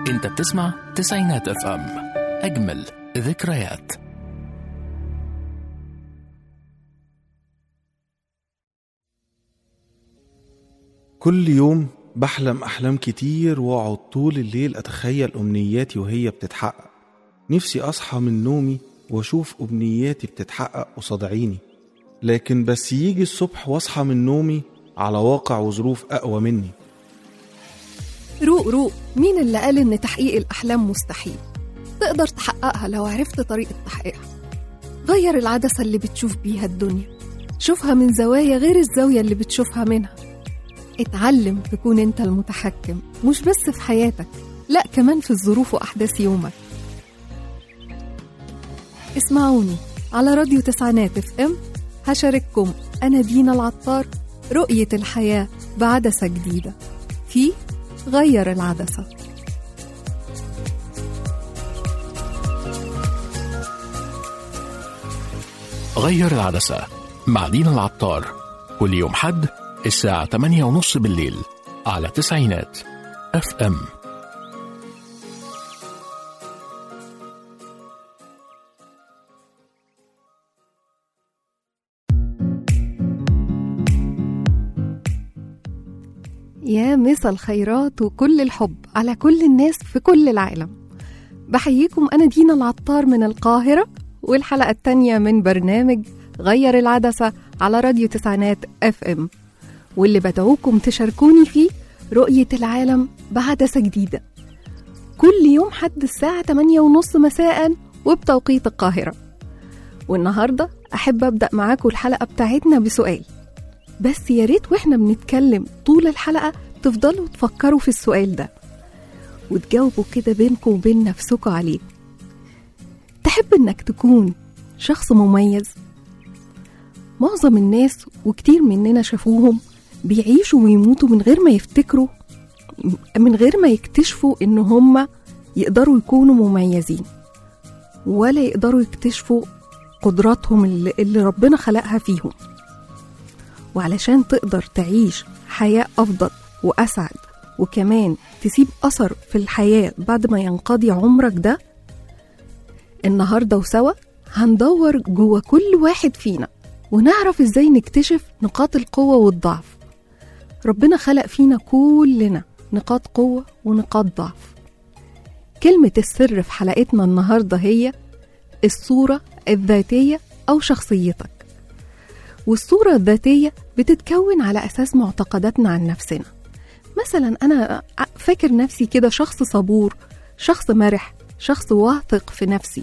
انت بتسمع تسعينات اف ام اجمل ذكريات كل يوم بحلم أحلام كتير وأقعد طول الليل أتخيل أمنياتي وهي بتتحقق نفسي أصحى من نومي وأشوف أمنياتي بتتحقق قصاد عيني لكن بس يجي الصبح وأصحى من نومي على واقع وظروف أقوى مني روق روق مين اللي قال إن تحقيق الأحلام مستحيل؟ تقدر تحققها لو عرفت طريقة تحقيقها غير العدسة اللي بتشوف بيها الدنيا شوفها من زوايا غير الزاوية اللي بتشوفها منها اتعلم تكون انت المتحكم مش بس في حياتك لا كمان في الظروف وأحداث يومك اسمعوني على راديو تسعينات اف ام هشارككم أنا دينا العطار رؤية الحياة بعدسة جديدة في غير العدسة غير العدسة مع دينا العطار كل يوم حد الساعة 8 ونص بالليل على تسعينات اف ام يا مسا الخيرات وكل الحب على كل الناس في كل العالم بحييكم أنا دينا العطار من القاهرة والحلقة التانية من برنامج غير العدسة على راديو تسعينات اف ام واللي بدعوكم تشاركوني فيه رؤية العالم بعدسة جديدة كل يوم حد الساعة 8 ونص مساء وبتوقيت القاهرة والنهاردة أحب أبدأ معاكم الحلقة بتاعتنا بسؤال بس يا ريت واحنا بنتكلم طول الحلقة تفضلوا تفكروا في السؤال ده وتجاوبوا كده بينكم وبين نفسكم عليه تحب انك تكون شخص مميز معظم الناس وكتير مننا شافوهم بيعيشوا ويموتوا من غير ما يفتكروا من غير ما يكتشفوا ان هم يقدروا يكونوا مميزين ولا يقدروا يكتشفوا قدراتهم اللي, اللي ربنا خلقها فيهم وعلشان تقدر تعيش حياة أفضل وأسعد وكمان تسيب أثر في الحياة بعد ما ينقضي عمرك ده النهاردة وسوا هندور جوه كل واحد فينا ونعرف ازاي نكتشف نقاط القوة والضعف ربنا خلق فينا كلنا نقاط قوة ونقاط ضعف كلمة السر في حلقتنا النهاردة هي الصورة الذاتية أو شخصيتك والصورة الذاتية بتتكون على أساس معتقداتنا عن نفسنا مثلا أنا فاكر نفسي كده شخص صبور شخص مرح شخص واثق في نفسي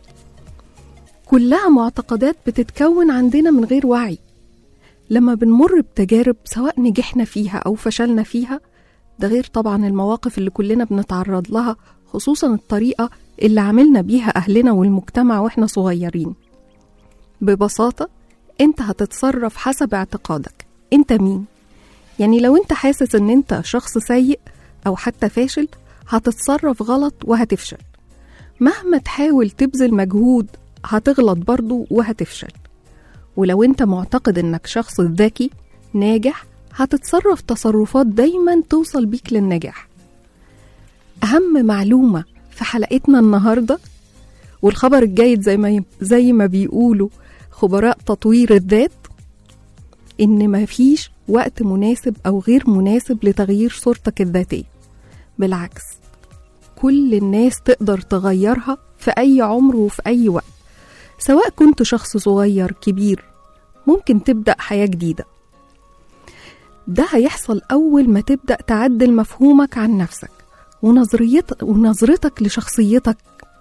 كلها معتقدات بتتكون عندنا من غير وعي لما بنمر بتجارب سواء نجحنا فيها أو فشلنا فيها ده غير طبعا المواقف اللي كلنا بنتعرض لها خصوصا الطريقة اللي عملنا بيها أهلنا والمجتمع وإحنا صغيرين ببساطة انت هتتصرف حسب اعتقادك انت مين يعني لو انت حاسس ان انت شخص سيء او حتى فاشل هتتصرف غلط وهتفشل مهما تحاول تبذل مجهود هتغلط برضو وهتفشل ولو انت معتقد انك شخص ذكي ناجح هتتصرف تصرفات دايما توصل بيك للنجاح اهم معلومة في حلقتنا النهاردة والخبر الجيد زي ما زي ما بيقولوا خبراء تطوير الذات إن مفيش وقت مناسب أو غير مناسب لتغيير صورتك الذاتية بالعكس كل الناس تقدر تغيرها في أي عمر وفي أي وقت سواء كنت شخص صغير كبير ممكن تبدأ حياة جديدة ده هيحصل أول ما تبدأ تعدل مفهومك عن نفسك ونظريتك ونظرتك لشخصيتك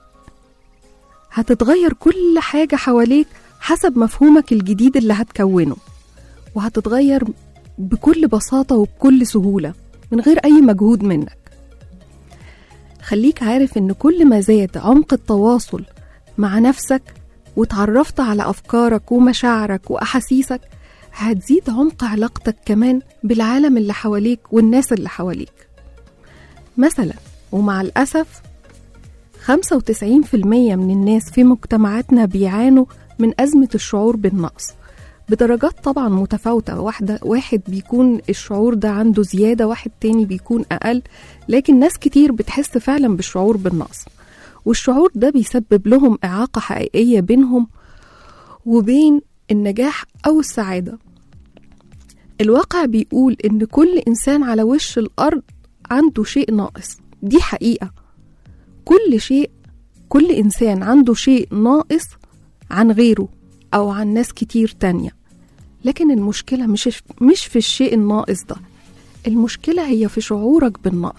هتتغير كل حاجة حواليك حسب مفهومك الجديد اللي هتكونه وهتتغير بكل بساطة وبكل سهولة من غير أي مجهود منك خليك عارف إن كل ما زاد عمق التواصل مع نفسك وتعرفت على أفكارك ومشاعرك وأحاسيسك هتزيد عمق علاقتك كمان بالعالم اللي حواليك والناس اللي حواليك مثلا ومع الأسف 95% من الناس في مجتمعاتنا بيعانوا من أزمة الشعور بالنقص بدرجات طبعا متفاوتة واحدة واحد بيكون الشعور ده عنده زيادة واحد تاني بيكون أقل لكن ناس كتير بتحس فعلا بالشعور بالنقص والشعور ده بيسبب لهم إعاقة حقيقية بينهم وبين النجاح أو السعادة الواقع بيقول إن كل إنسان على وش الأرض عنده شيء ناقص دي حقيقة كل شيء كل إنسان عنده شيء ناقص عن غيره أو عن ناس كتير تانية لكن المشكلة مش مش في الشيء الناقص ده المشكلة هي في شعورك بالنقص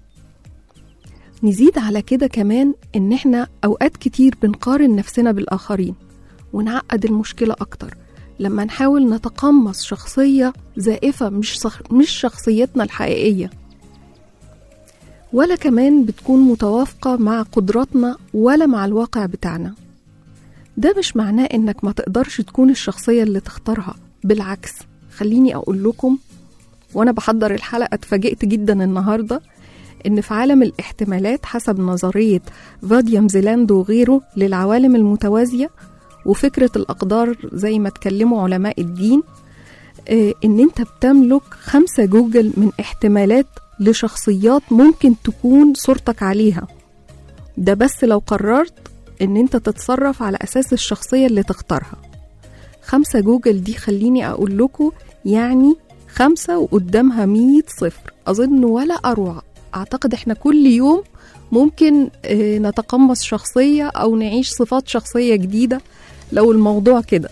نزيد على كده كمان إن إحنا أوقات كتير بنقارن نفسنا بالآخرين ونعقد المشكلة أكتر لما نحاول نتقمص شخصية زائفة مش, صخ... مش شخصيتنا الحقيقية ولا كمان بتكون متوافقة مع قدراتنا ولا مع الواقع بتاعنا ده مش معناه انك ما تقدرش تكون الشخصية اللي تختارها بالعكس خليني اقول لكم وانا بحضر الحلقة اتفاجئت جدا النهاردة ان في عالم الاحتمالات حسب نظرية فاديام زيلاند وغيره للعوالم المتوازية وفكرة الأقدار زي ما اتكلموا علماء الدين آه، ان انت بتملك خمسة جوجل من احتمالات لشخصيات ممكن تكون صورتك عليها ده بس لو قررت ان انت تتصرف على اساس الشخصية اللي تختارها خمسة جوجل دي خليني اقول لكم يعني خمسة وقدامها مية صفر اظن ولا اروع اعتقد احنا كل يوم ممكن آه، نتقمص شخصية او نعيش صفات شخصية جديدة لو الموضوع كده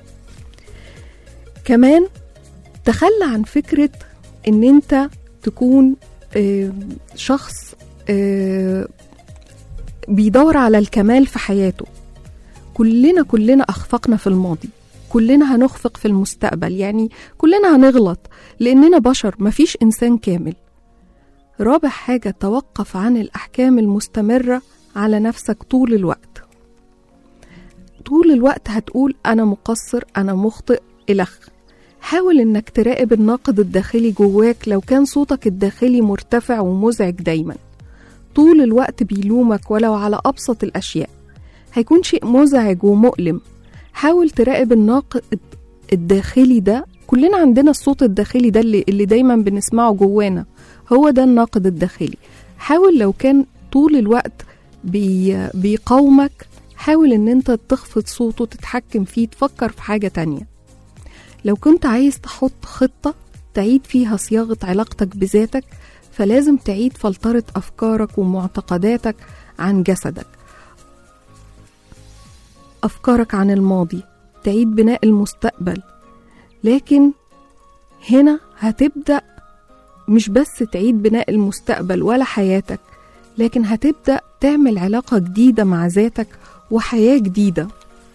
كمان تخلى عن فكرة ان انت تكون آه، شخص آه، بيدور على الكمال في حياته كلنا كلنا أخفقنا في الماضي كلنا هنخفق في المستقبل يعني كلنا هنغلط لأننا بشر مفيش إنسان كامل رابع حاجة توقف عن الأحكام المستمرة على نفسك طول الوقت طول الوقت هتقول أنا مقصر أنا مخطئ إلخ حاول إنك تراقب الناقد الداخلي جواك لو كان صوتك الداخلي مرتفع ومزعج دايما طول الوقت بيلومك ولو على أبسط الأشياء هيكون شيء مزعج ومؤلم حاول تراقب الناقد الداخلي ده كلنا عندنا الصوت الداخلي ده اللي, اللي دايما بنسمعه جوانا هو ده الناقد الداخلي حاول لو كان طول الوقت بي بيقاومك حاول ان انت تخفض صوته تتحكم فيه تفكر في حاجة تانية لو كنت عايز تحط خطة تعيد فيها صياغة علاقتك بذاتك فلازم تعيد فلترة أفكارك ومعتقداتك عن جسدك أفكارك عن الماضي تعيد بناء المستقبل لكن هنا هتبدأ مش بس تعيد بناء المستقبل ولا حياتك لكن هتبدأ تعمل علاقة جديدة مع ذاتك وحياة جديدة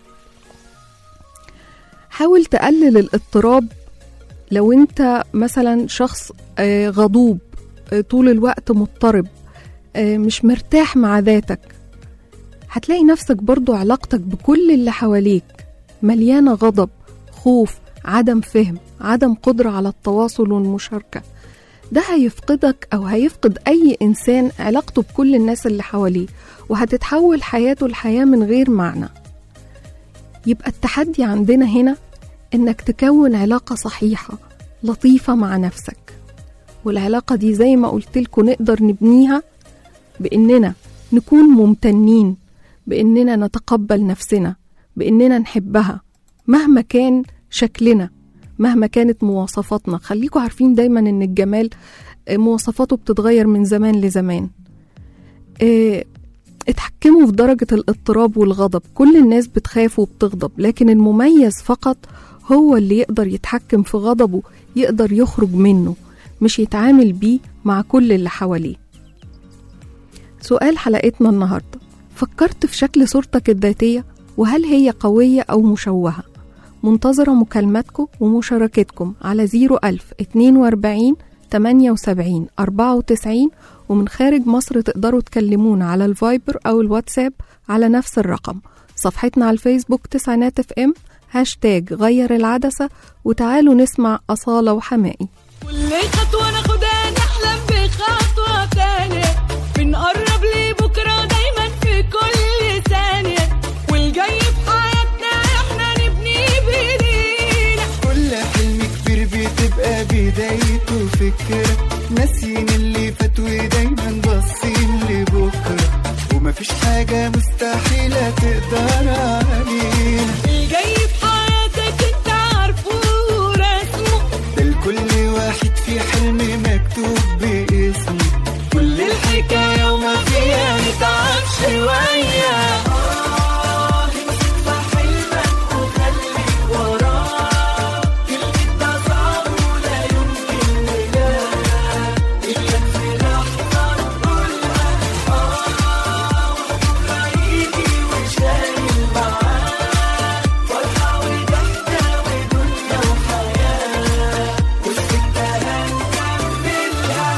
حاول تقلل الاضطراب لو انت مثلا شخص آه، غضوب آه، طول الوقت مضطرب آه، مش مرتاح مع ذاتك هتلاقي نفسك برضو علاقتك بكل اللي حواليك مليانة غضب خوف عدم فهم عدم قدرة على التواصل والمشاركة ده هيفقدك أو هيفقد أي إنسان علاقته بكل الناس اللي حواليه وهتتحول حياته لحياة من غير معنى يبقى التحدي عندنا هنا إنك تكون علاقة صحيحة لطيفة مع نفسك والعلاقة دي زي ما قلت لكم نقدر نبنيها بإننا نكون ممتنين بإننا نتقبل نفسنا بإننا نحبها مهما كان شكلنا مهما كانت مواصفاتنا خليكوا عارفين دايما إن الجمال آه، مواصفاته بتتغير من زمان لزمان آه، اتحكموا في درجة الاضطراب والغضب كل الناس بتخاف وبتغضب لكن المميز فقط هو اللي يقدر يتحكم في غضبه يقدر يخرج منه مش يتعامل بيه مع كل اللي حواليه سؤال حلقتنا النهاردة فكرت في شكل صورتك الذاتية وهل هي قوية أو مشوهة منتظرة مكالماتكم ومشاركتكم على 01000 42 78 94 ومن خارج مصر تقدروا تكلمونا على الفايبر أو الواتساب على نفس الرقم صفحتنا على الفيسبوك تسعينات اف ام هاشتاج غير العدسة وتعالوا نسمع أصالة وحمائي كل خطوة ناخدها نحلم بخطوة تانية بنقرب لبكرة دايما في كل ثانية والجاي في حياتنا احنا نبني بايدينا حاجة مستحيلة تقدر علينا الجاي في حياتك انت عارفه ورسمه ده لكل واحد في حلم مكتوب باسمه كل الحكاية وما فيها نتعب شوية آه، امسك في حلمك وخليك وراه كلمة ده صعب ولا يمكن ولا إلا في لحظة نقولها آه وبكرة يجي وشايل معاه فرحة وضحكة ودنيا وحياة والسكة هنكملها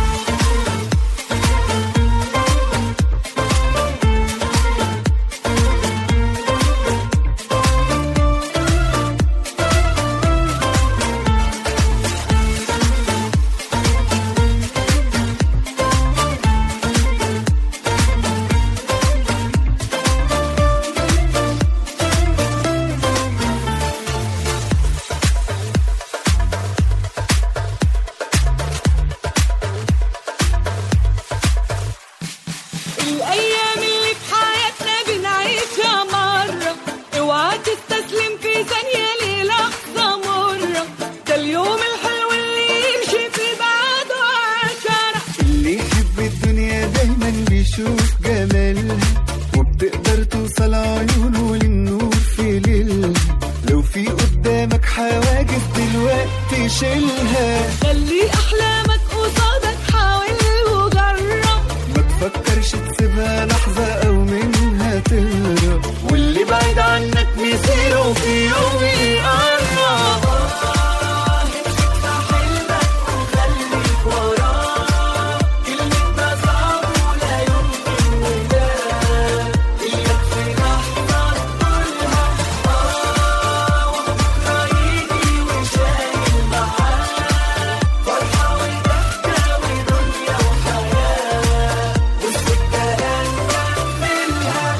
الأيام اللي في حياتنا بنعيشها مرة اوعى تستسلم في ثانية للحظة مرة ده اليوم الحلو اللي يمشي في بعده عشرة اللي يحب الدنيا دايما بيشوف جمالها وبتقدر توصل عيونه للنور في ليلها لو في قدامك حواجز دلوقتي شيلها خلي أحلامك قصادك حاول وجرب ما تفكرش تسيبها لحظة أو منها تهرب واللي بعيد عنك مصيره في يوم يقرب آه، امسك في حلمك وخليك وراه كلمة ده صعب ولا يمكن ولا إلا في لحظة تقولها آه وبكرة يجي وشايل معاه فرحة وضحكة ودنيا وحياة والسكة هنكملها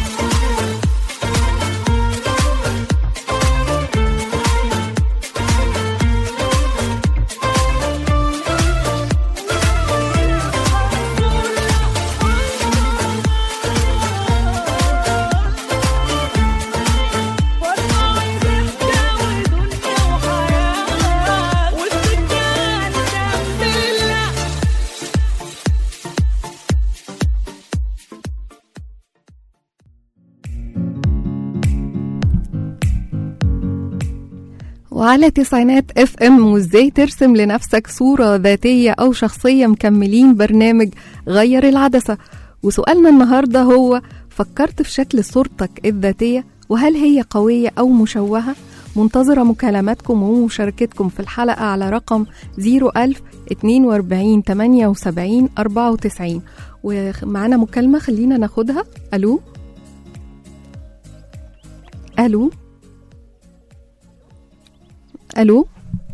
فرحة وضحكة ودنيا وحياة والسكة هنكملها وعلى تسعينات اف ام وازاي ترسم لنفسك صورة ذاتية او شخصية مكملين برنامج غير العدسة وسؤالنا النهاردة هو فكرت في شكل صورتك الذاتية وهل هي قوية او مشوهة منتظرة مكالماتكم ومشاركتكم في الحلقة على رقم 01000 42 78 94 ومعانا مكالمة خلينا ناخدها الو الو الو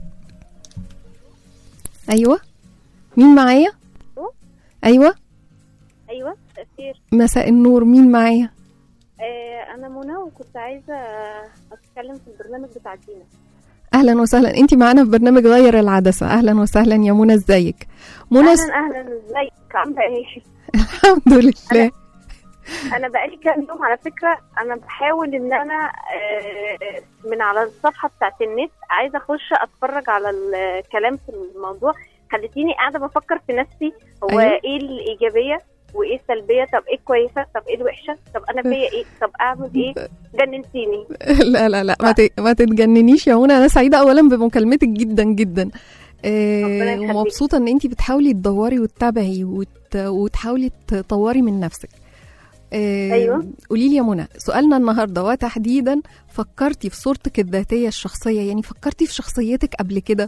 ايوه مين معايا ايوه ايوه تأثير مساء النور مين معايا آه انا منى وكنت عايزه اتكلم في البرنامج بتاع دينا اهلا وسهلا انت معانا في برنامج غير العدسه اهلا وسهلا يا منى ازيك منى اهلا اهلا ازيك عامله ايه الحمد لله انا بقالي كام يوم على فكره انا بحاول ان انا آه، من على الصفحه بتاعت النت عايزه اخش اتفرج على الكلام في الموضوع خلتيني قاعده بفكر في نفسي هو أيوة. ايه الايجابيه وايه السلبيه طب ايه كويسه طب ايه الوحشه طب انا فيا ايه طب اعمل ايه جننتيني لا لا لا ما, ت... ما تتجننيش يا منى انا سعيده اولا بمكالمتك جدا جدا آه، ربنا يخليك. ومبسوطه ان انت بتحاولي تدوري وتتابعي وت... وتحاولي تطوري من نفسك أيوة. قولي لي يا منى سؤالنا النهارده وتحديدا فكرتي في صورتك الذاتيه الشخصيه يعني فكرتي في شخصيتك قبل كده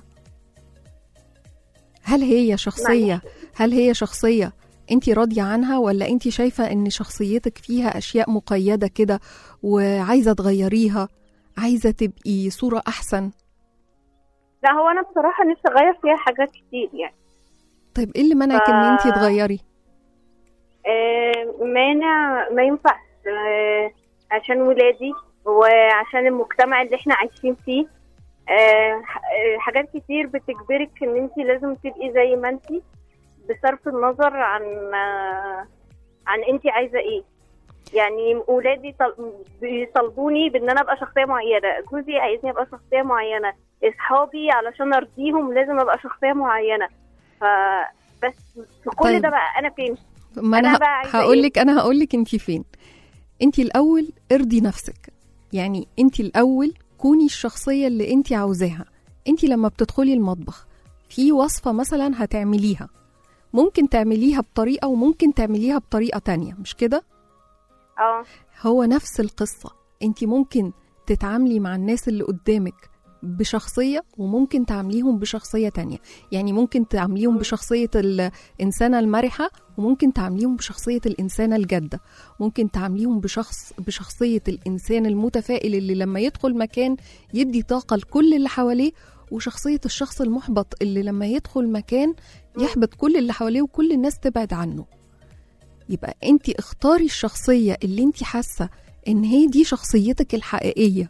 هل هي شخصيه هل هي شخصيه انت راضيه عنها ولا انت شايفه ان شخصيتك فيها اشياء مقيده كده وعايزه تغيريها عايزه تبقي صوره احسن لا هو انا بصراحه نفسي اغير فيها حاجات كتير يعني طيب ايه اللي منعك ان انت ف- تغيري آه، مانع ما ينفعش آه، عشان ولادي وعشان المجتمع اللي احنا عايشين فيه آه، ح- آه، حاجات كتير بتجبرك ان انت لازم تبقي زي ما انت بصرف النظر عن آه، عن انت عايزه ايه يعني ولادي طل... بيطالبوني بان انا ابقى شخصيه معينه جوزي عايزني ابقى شخصيه معينه اصحابي علشان ارضيهم لازم ابقى شخصيه معينه ف بس في كل طيب. ده بقى انا فين ما أنا انا بقى عايزة هقول إيه؟ لك انا هقول لك انت فين انت الاول ارضي نفسك يعني انت الاول كوني الشخصيه اللي انت عاوزاها انت لما بتدخلي المطبخ في وصفه مثلا هتعمليها ممكن تعمليها بطريقه وممكن تعمليها بطريقه تانية مش كده اه هو نفس القصة انت ممكن تتعاملي مع الناس اللي قدامك بشخصية وممكن تعامليهم بشخصية تانية يعني ممكن تعامليهم بشخصية الإنسانة المرحة وممكن تعامليهم بشخصية الإنسانة الجادة ممكن تعامليهم بشخص بشخصية الإنسان المتفائل اللي لما يدخل مكان يدي طاقة لكل اللي حواليه وشخصية الشخص المحبط اللي لما يدخل مكان يحبط كل اللي حواليه وكل الناس تبعد عنه يبقى انت اختاري الشخصية اللي انت حاسة ان هي دي شخصيتك الحقيقية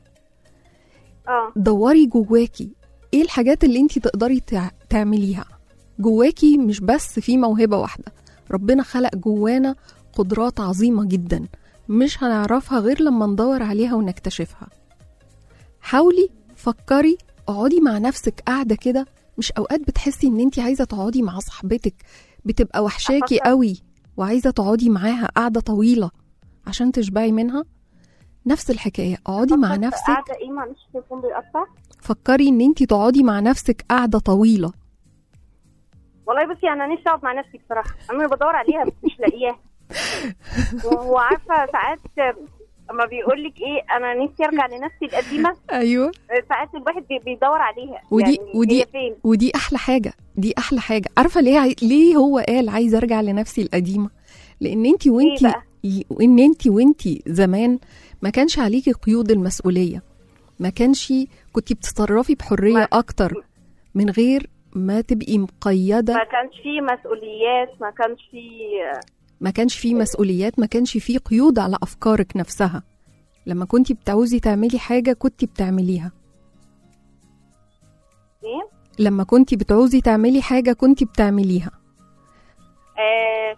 اه دوري جواكي ايه الحاجات اللي انت تقدري تع- تعمليها جواكي مش بس في موهبة واحدة ربنا خلق جوانا قدرات عظيمة جدا مش هنعرفها غير لما ندور عليها ونكتشفها حاولي فكري اقعدي مع نفسك قاعدة كده مش اوقات بتحسي ان انت عايزة تقعدي مع صاحبتك بتبقى وحشاكي أفكر. قوي وعايزة تقعدي معاها قعدة طويلة عشان تشبعي منها نفس الحكاية اقعدي مع فكرت نفسك قاعده ايه معلش التليفون بيقطع فكري ان انت تقعدي مع نفسك قعده طويله والله بصي انا نفسي اقعد مع نفسي بصراحه انا بدور عليها بس مش لاقياها وعارفه ساعات اما بيقول لك ايه انا نفسي ارجع لنفسي القديمه ايوه ساعات الواحد بي- بيدور عليها ودي يعني ودي هي فين ودي احلى حاجه دي احلى حاجه عارفه ليه عاي... ليه هو قال عايز ارجع لنفسي القديمه لان انت وانت بقى؟ وان انت وانت زمان ما كانش عليكي قيود المسؤوليه ما كانش كنت بتتصرفي بحريه ما- اكتر من غير ما تبقي مقيده ما كانش فيه مسؤوليات ما كانش فيه ما كانش فيه مسؤوليات ما كانش فيه قيود على افكارك نفسها لما كنت بتعوزي تعملي حاجه كنت بتعمليها ايه لما كنت بتعوزي تعملي حاجه كنت بتعمليها آه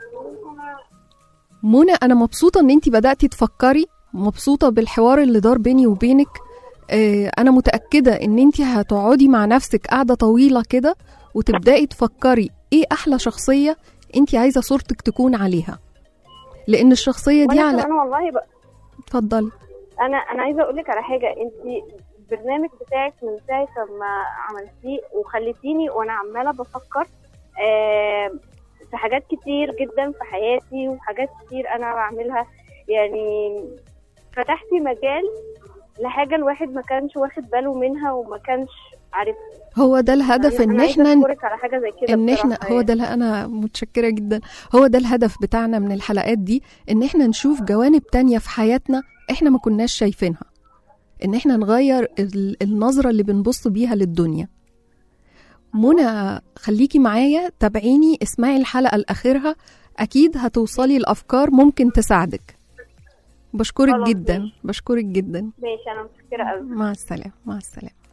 منى انا مبسوطه ان انت بداتي تفكري مبسوطه بالحوار اللي دار بيني وبينك آه، انا متاكده ان انت هتقعدي مع نفسك قاعده طويله كده وتبداي تفكري ايه احلى شخصيه انت عايزه صورتك تكون عليها لان الشخصيه دي وانا على كمان والله بقى اتفضلي انا انا عايزه اقول لك على حاجه انت البرنامج بتاعك من ساعه ما عملتيه وخليتيني وانا عماله بفكر آه في حاجات كتير جدا في حياتي وحاجات كتير انا بعملها يعني فتحتي مجال لحاجه الواحد ما كانش واخد باله منها وما كانش عارف هو ده الهدف ان عايزة احنا اشكرك على حاجه زي كده ان احنا بصراحة هو ده اللي انا متشكره جدا هو ده الهدف بتاعنا من الحلقات دي ان احنا نشوف جوانب تانية في حياتنا احنا ما كناش شايفينها ان احنا نغير ال- النظره اللي بنبص بيها للدنيا منى خليكي معايا تابعيني اسمعي الحلقه لاخرها اكيد هتوصلي لافكار ممكن تساعدك بشكرك خلاص جدا ماشي. بشكرك جدا ماشي انا متشكره قوي مع السلامة مع السلامة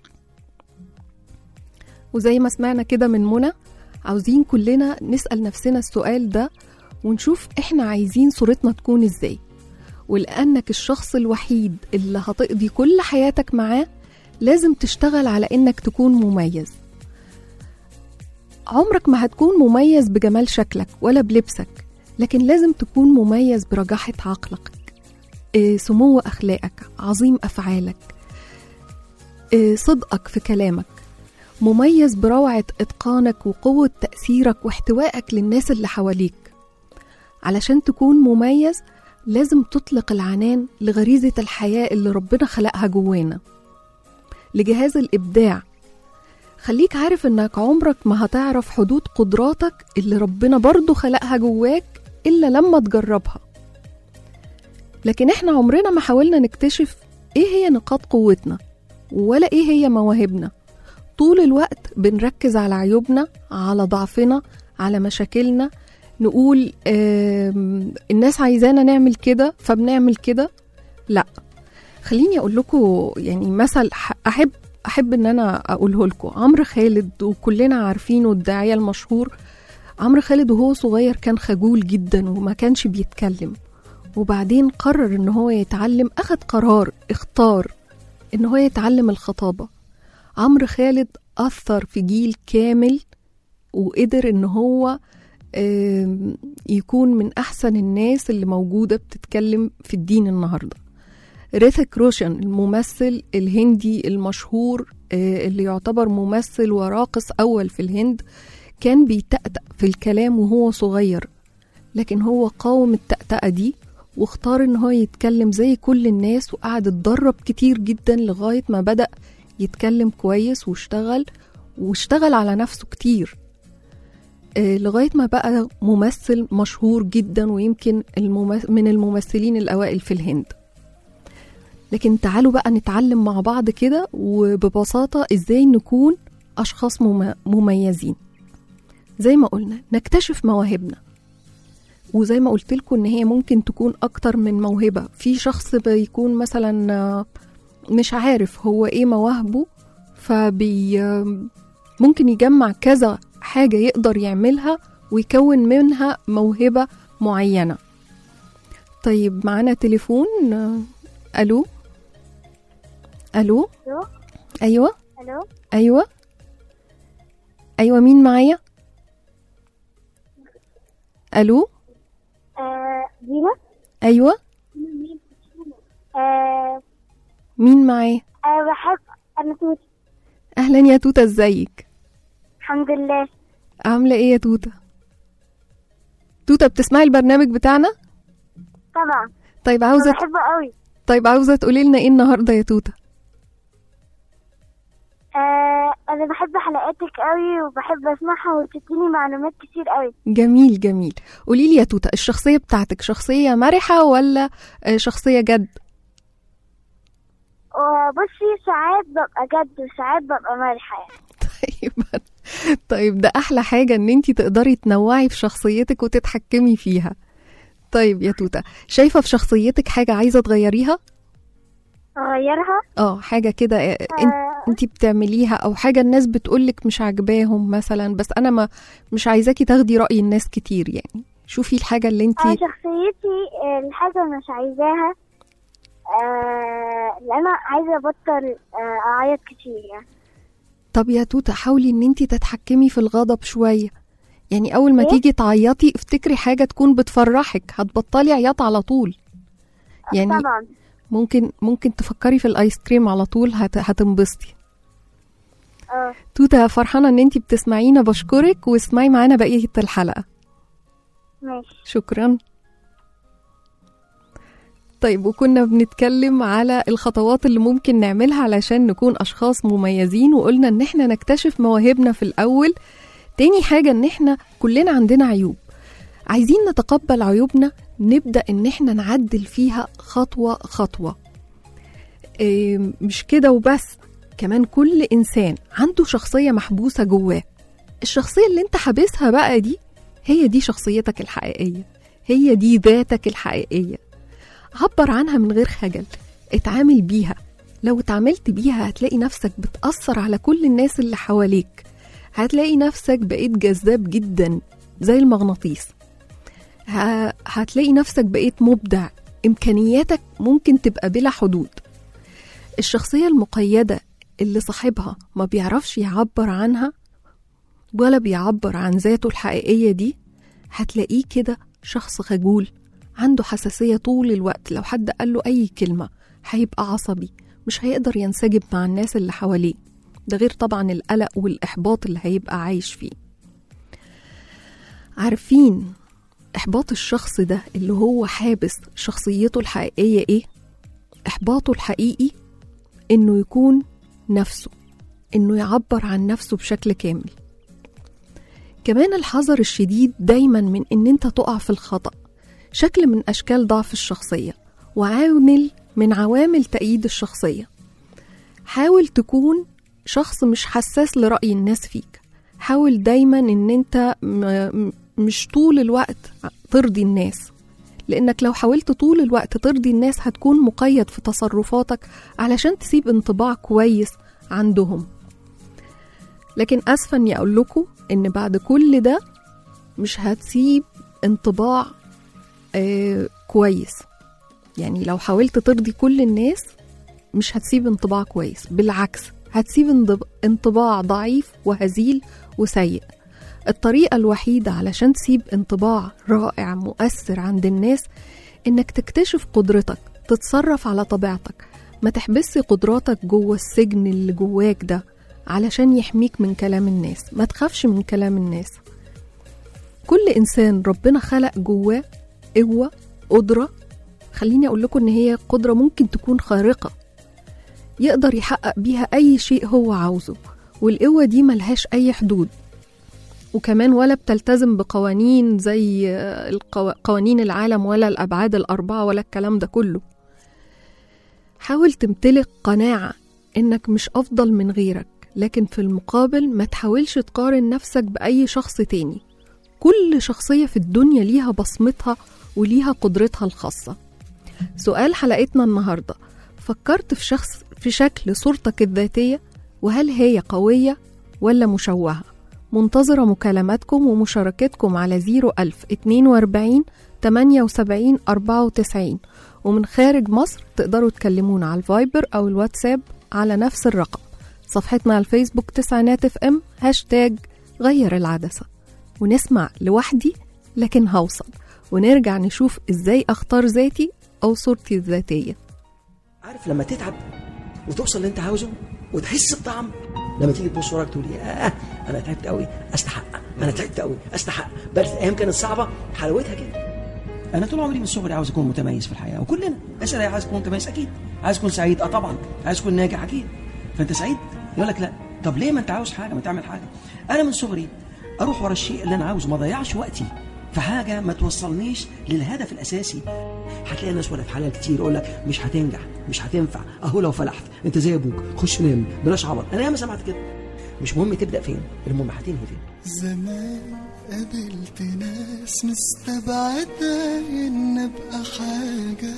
وزي ما سمعنا كده من منى عاوزين كلنا نسأل نفسنا السؤال ده ونشوف احنا عايزين صورتنا تكون ازاي ولأنك الشخص الوحيد اللي هتقضي كل حياتك معاه لازم تشتغل على انك تكون مميز عمرك ما هتكون مميز بجمال شكلك ولا بلبسك لكن لازم تكون مميز برجاحة عقلك إيه، سمو أخلاقك عظيم أفعالك إيه، صدقك في كلامك مميز بروعة إتقانك وقوة تأثيرك واحتوائك للناس اللي حواليك علشان تكون مميز لازم تطلق العنان لغريزة الحياة اللي ربنا خلقها جوانا لجهاز الإبداع خليك عارف إنك عمرك ما هتعرف حدود قدراتك اللي ربنا برضو خلقها جواك إلا لما تجربها لكن احنا عمرنا ما حاولنا نكتشف ايه هي نقاط قوتنا ولا ايه هي مواهبنا طول الوقت بنركز على عيوبنا على ضعفنا على مشاكلنا نقول آم، الناس عايزانا نعمل كده فبنعمل كده لا خليني اقول لكم يعني مثل ح- احب احب ان انا اقوله لكم عمرو خالد وكلنا عارفينه الداعيه المشهور عمرو خالد وهو صغير كان خجول جدا وما كانش بيتكلم وبعدين قرر ان هو يتعلم اخد قرار اختار ان هو يتعلم الخطابة عمرو خالد أثر في جيل كامل وقدر ان هو آم، يكون من احسن الناس اللي موجودة بتتكلم في الدين النهاردة ريثيك روشن الممثل الهندي المشهور آه، اللي يعتبر ممثل وراقص أول في الهند كان بيتأتأ في الكلام وهو صغير لكن هو قاوم التأتأة دي واختار ان هو يتكلم زي كل الناس وقعد اتدرب كتير جدا لغاية ما بدأ يتكلم كويس واشتغل واشتغل على نفسه كتير آه، لغاية ما بقى ممثل مشهور جدا ويمكن الممث- من الممثلين الأوائل في الهند لكن تعالوا بقى نتعلم مع بعض كده وببساطة ازاي نكون أشخاص مم- مميزين زي ما قلنا نكتشف مواهبنا وزي ما قلت لكم ان هي ممكن تكون اكتر من موهبة في شخص بيكون مثلا آه، مش عارف هو ايه مواهبه فبي آه، ممكن يجمع كذا حاجة يقدر يعملها ويكون منها موهبة معينة طيب معانا تليفون آه، الو الو ألو؟ ايوه الو ايوه ايوه مين معايا الو آه دينا ايوه آه مين معايا آه بحب انا توت اهلا يا توته ازيك الحمد لله عامله ايه يا توته توته بتسمعي البرنامج بتاعنا طبعا طيب انا عاوزه بحبه قوي طيب عاوزه تقولي لنا ايه النهارده يا توته آه انا بحب حلقاتك قوي وبحب اسمعها وتديني معلومات كتير قوي جميل جميل قولي لي يا توته الشخصيه بتاعتك شخصيه مرحه ولا آه، شخصيه جد وبصي ساعات ببقى جد وساعات ببقى مرحة يعني طيب طيب ده احلى حاجه ان انت تقدري تنوعي في شخصيتك وتتحكمي فيها طيب يا توته شايفه في شخصيتك حاجه عايزه تغيريها اغيرها اه حاجه كده آه، انت آه انت بتعمليها او حاجه الناس بتقولك مش عاجباهم مثلا بس انا ما مش عايزاكي تاخدي راي الناس كتير يعني شوفي الحاجه اللي انت انا شخصيتي آه، الحاجة اللي مش عايزاها آه لأن أنا عايزة أبطل آه أعيط كتير يعني طب يا توته حاولي ان انت تتحكمي في الغضب شويه يعني اول ما إيه؟ تيجي تعيطي افتكري حاجه تكون بتفرحك هتبطلي عياط على طول يعني طبعا ممكن ممكن تفكري في الايس كريم على طول هت... هتنبسطي اه توته فرحانه ان انت بتسمعينا بشكرك واسمعي معانا بقيه الحلقه ماشي شكرا طيب وكنا بنتكلم على الخطوات اللي ممكن نعملها علشان نكون أشخاص مميزين وقلنا إن إحنا نكتشف مواهبنا في الأول تاني حاجة إن إحنا كلنا عندنا عيوب عايزين نتقبل عيوبنا نبدأ إن إحنا نعدل فيها خطوة خطوة إيه مش كده وبس كمان كل إنسان عنده شخصية محبوسة جواه الشخصية اللي انت حابسها بقى دي هي دي شخصيتك الحقيقية هي دي ذاتك الحقيقية عبر عنها من غير خجل اتعامل بيها لو اتعاملت بيها هتلاقي نفسك بتأثر على كل الناس اللي حواليك هتلاقي نفسك بقيت جذاب جدا زي المغناطيس ه- هتلاقي نفسك بقيت مبدع إمكانياتك ممكن تبقى بلا حدود الشخصية المقيدة اللي صاحبها ما بيعرفش يعبر عنها ولا بيعبر عن ذاته الحقيقية دي هتلاقيه كده شخص خجول عنده حساسية طول الوقت لو حد قال له أي كلمة هيبقى عصبي مش هيقدر ينسجم مع الناس اللي حواليه ده غير طبعا القلق والإحباط اللي هيبقى عايش فيه عارفين إحباط الشخص ده اللي هو حابس شخصيته الحقيقية إيه؟ إحباطه الحقيقي إنه يكون نفسه إنه يعبر عن نفسه بشكل كامل كمان الحذر الشديد دايما من ان انت تقع في الخطأ شكل من اشكال ضعف الشخصية وعامل من عوامل تأييد الشخصية حاول تكون شخص مش حساس لرأي الناس فيك حاول دايما ان انت م- م- مش طول الوقت ترضي الناس لانك لو حاولت طول الوقت ترضي الناس هتكون مقيد في تصرفاتك علشان تسيب انطباع كويس عندهم لكن اسفه اني اقول لكم ان بعد كل ده مش هتسيب انطباع آه كويس يعني لو حاولت ترضي كل الناس مش هتسيب انطباع كويس بالعكس هتسيب انضب- انطباع ضعيف وهزيل وسيء الطريقة الوحيدة علشان تسيب انطباع رائع مؤثر عند الناس إنك تكتشف قدرتك تتصرف على طبيعتك ما تحبسي قدراتك جوه السجن اللي جواك ده علشان يحميك من كلام الناس ما تخافش من كلام الناس كل إنسان ربنا خلق جواه قوة قدرة خليني أقول لكم إن هي قدرة ممكن تكون خارقة يقدر يحقق بيها أي شيء هو عاوزه والقوة دي ملهاش أي حدود وكمان ولا بتلتزم بقوانين زي آه، القوا- قوانين العالم ولا الأبعاد الأربعة ولا الكلام ده كله حاول تمتلك قناعة إنك مش أفضل من غيرك لكن في المقابل ما تحاولش تقارن نفسك بأي شخص تاني كل شخصية في الدنيا ليها بصمتها وليها قدرتها الخاصة سؤال حلقتنا النهاردة فكرت في شخص في شكل صورتك الذاتية وهل هي قوية ولا مشوهة منتظرة مكالماتكم ومشاركتكم على 01000 42 78 94 ومن خارج مصر تقدروا تكلمونا على الفايبر أو الواتساب على نفس الرقم صفحتنا على الفيسبوك تسعينات اف ام هاشتاج غير العدسة ونسمع لوحدي لكن هوصل ونرجع نشوف ازاي اختار ذاتي او صورتي الذاتية عارف لما تتعب وتوصل اللي انت عاوزه وتحس بطعم لما تيجي تبص وراك تقول آه انا تعبت قوي استحق انا تعبت قوي استحق بل الايام كانت صعبه حلاوتها كده انا طول عمري من صغري عاوز اكون متميز في الحياه وكلنا اسال عايز تكون متميز اكيد عايز تكون سعيد اه طبعا عايز تكون ناجح اكيد فانت سعيد يقول لك لا طب ليه ما انت عاوز حاجه ما تعمل حاجه انا من صغري اروح ورا الشيء اللي انا عاوزه ما اضيعش وقتي في حاجه ما توصلنيش للهدف الاساسي هتلاقي ناس ولا في حلال كتير يقول لك مش هتنجح مش هتنفع اهو لو فلحت انت زي ابوك خش نام بلاش عبط انا ياما سمعت كده مش مهم تبدا فين المهم هتنهي فين زمان قابلت ناس مستبعدة إن أبقى حاجة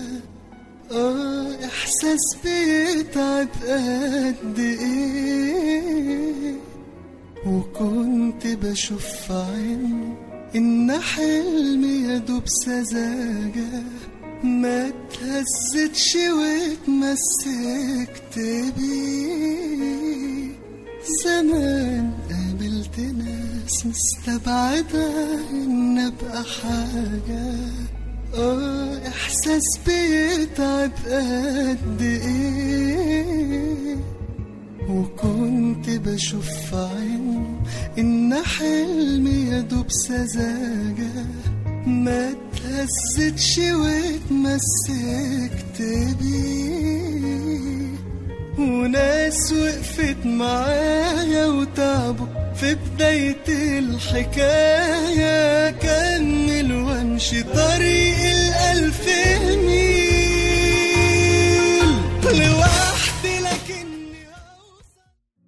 آه إحساس بيتعب قد إيه وكنت بشوف في عينه إن حلمي يدوب سذاجة ما اتهزتش واتمسكت بيه زمان قابلت ناس مستبعدة إن أبقى حاجة آه إحساس بيتعب قد إيه وكنت بشوف في عينه إن حلمي يدوب سذاجة ما اتهزتش واتمسكت بيه وناس وقفت معايا وتعبوا في بداية الحكاية كمل وامشي طريق الألف ميل لوحدي لكني أوصل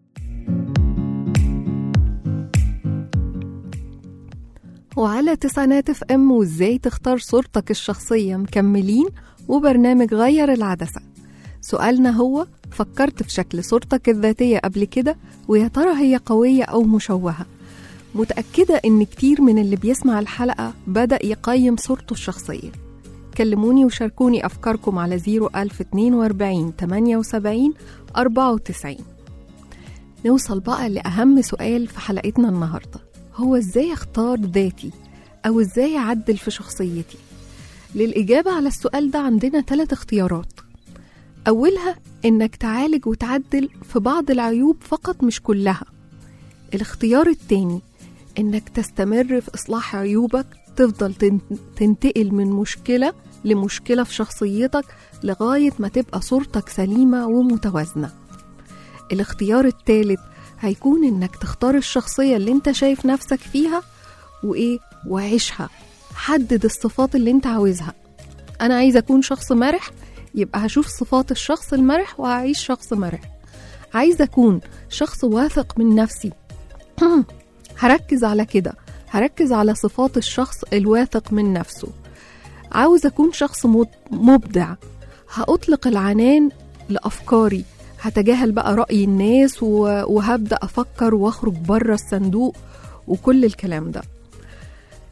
وعلى تسعينات اف ام وازاي تختار صورتك الشخصية مكملين وبرنامج غير العدسة سؤالنا هو فكرت في شكل صورتك الذاتية قبل كده ويا ترى هي قوية أو مشوهة متأكدة إن كتير من اللي بيسمع الحلقة بدأ يقيم صورته الشخصية كلموني وشاركوني أفكاركم على 01042 78 94 نوصل بقى لأهم سؤال في حلقتنا النهاردة هو إزاي أختار ذاتي أو إزاي أعدل في شخصيتي للإجابة على السؤال ده عندنا ثلاث اختيارات أولها إنك تعالج وتعدل في بعض العيوب فقط مش كلها الاختيار التاني إنك تستمر في إصلاح عيوبك تفضل تن- تنتقل من مشكلة لمشكلة في شخصيتك لغاية ما تبقى صورتك سليمة ومتوازنة الاختيار التالت هيكون إنك تختار الشخصية اللي انت شايف نفسك فيها وإيه وعيشها حدد الصفات اللي انت عاوزها أنا عايزة أكون شخص مرح يبقى هشوف صفات الشخص المرح وهعيش شخص مرح عايزة أكون شخص واثق من نفسي هركز على كده هركز على صفات الشخص الواثق من نفسه عاوز أكون شخص مب- مبدع هأطلق العنان لأفكاري هتجاهل بقى رأي الناس و- وهبدأ أفكر وأخرج بره الصندوق وكل الكلام ده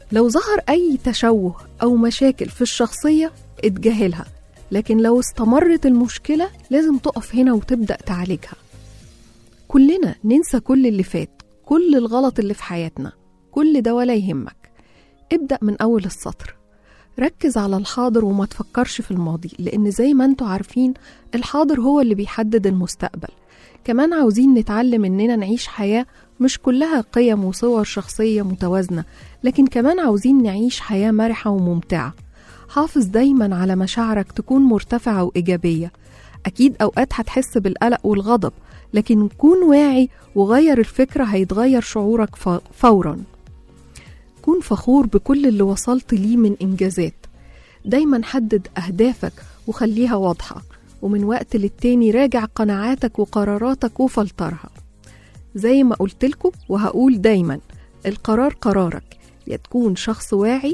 لو ظهر أي تشوه أو مشاكل في الشخصية اتجاهلها لكن لو استمرت المشكلة لازم تقف هنا وتبدأ تعالجها كلنا ننسى كل اللي فات كل الغلط اللي في حياتنا كل ده ولا يهمك ابدأ من أول السطر ركز على الحاضر وما تفكرش في الماضي لأن زي ما انتوا عارفين الحاضر هو اللي بيحدد المستقبل كمان عاوزين نتعلم إننا نعيش حياة مش كلها قيم وصور شخصية متوازنة لكن كمان عاوزين نعيش حياة مرحة وممتعة حافظ دايما على مشاعرك تكون مرتفعة وإيجابية أكيد أوقات هتحس بالقلق والغضب لكن كون واعي وغير الفكرة هيتغير شعورك ف- فورا كون فخور بكل اللي وصلت ليه من إنجازات دايما حدد أهدافك وخليها واضحة ومن وقت للتاني راجع قناعاتك وقراراتك وفلترها زي ما قلتلكوا وهقول دايما القرار قرارك يا تكون شخص واعي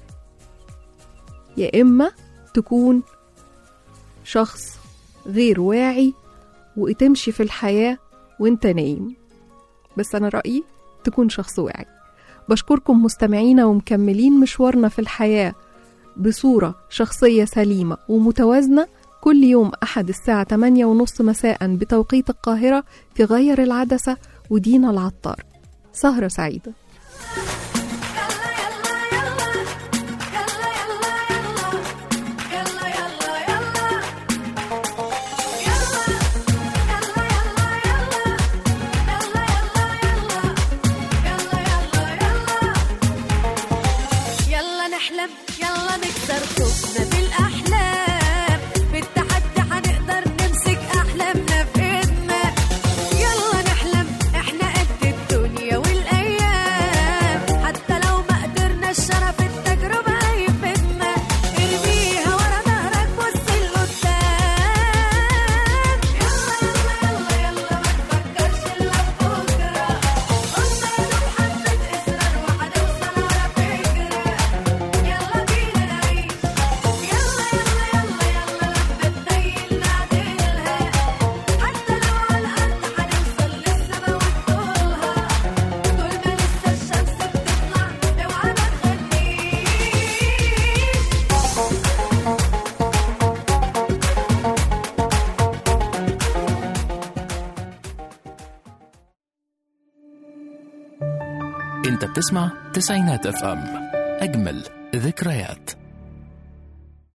يا إما تكون شخص غير واعي وتمشي في الحياة وانت نايم بس أنا رأيي تكون شخص واعي بشكركم مستمعينا ومكملين مشوارنا في الحياة بصورة شخصية سليمة ومتوازنة كل يوم أحد الساعة 8 ونص مساء بتوقيت القاهرة في غير العدسة ودينا العطار سهرة سعيدة يلا نحلم يلا نكسر خوفنا بالاحلام بالتحدي حنقدر نمسك احلامنا في ايدنا يلا نحلم احنا قد الدنيا والايام حتى لو ما قدرنا الشرف التجربه هيفيدنا ارميها ورا ظهرك بص لقدام يلا يلا يلا يلا ما تفكرش الا في بكره قلنا يا دوب حبه اصرار وهنوصل على فكره يلا بينا نعيش يلا يلا يلا يلا لما تنيل نعدلها حتى لو على الأرض هنوصل للسما ونطولها طول ما لسه الشمس بتطلع اوعى ما تغنيش انت بتسمع تسعينات اف ام اجمل ذكريات